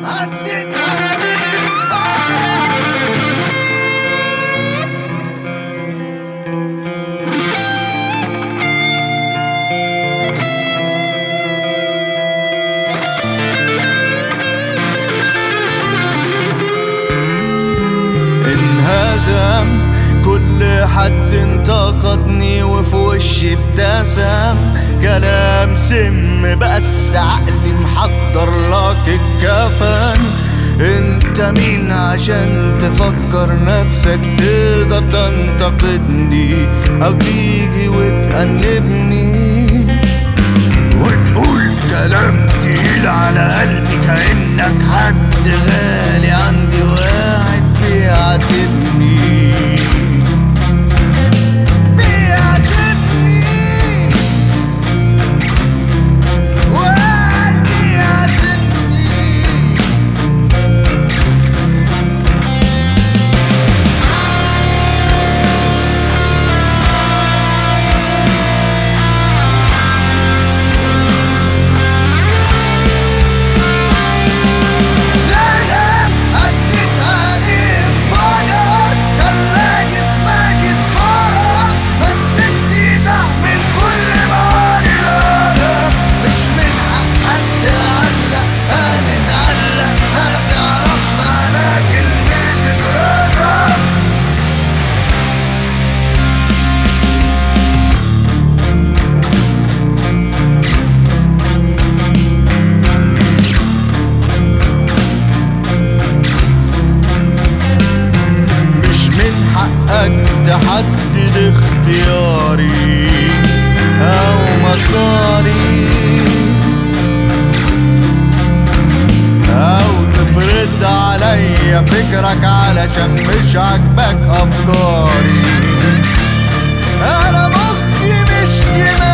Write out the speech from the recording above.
عديت عليك انهزم كل حد انتقدني وفي وشي ابتسم كلام سم بس عقلي محضر لك الكفن انت مين عشان تفكر نفسك تقدر تنتقدني او تيجي وتأنبني وتقول كلام تقيل على قلبي كأنك حد غالي عندي وقاعد بيعاتبني بيعاتبني وقاعد بيعاتبني لغم عديت عليه انفجر خلى جسمك يتفرج مسكت تعمل كل ماني الألم مش من حقك تعلق هتتعلق هتعرف معنى كلمة اتردم مش من حقك تحدد اختياري او مصاري او تفرض عليا فكرك علشان مش عاجبك افكاري انا مخي مش دماغي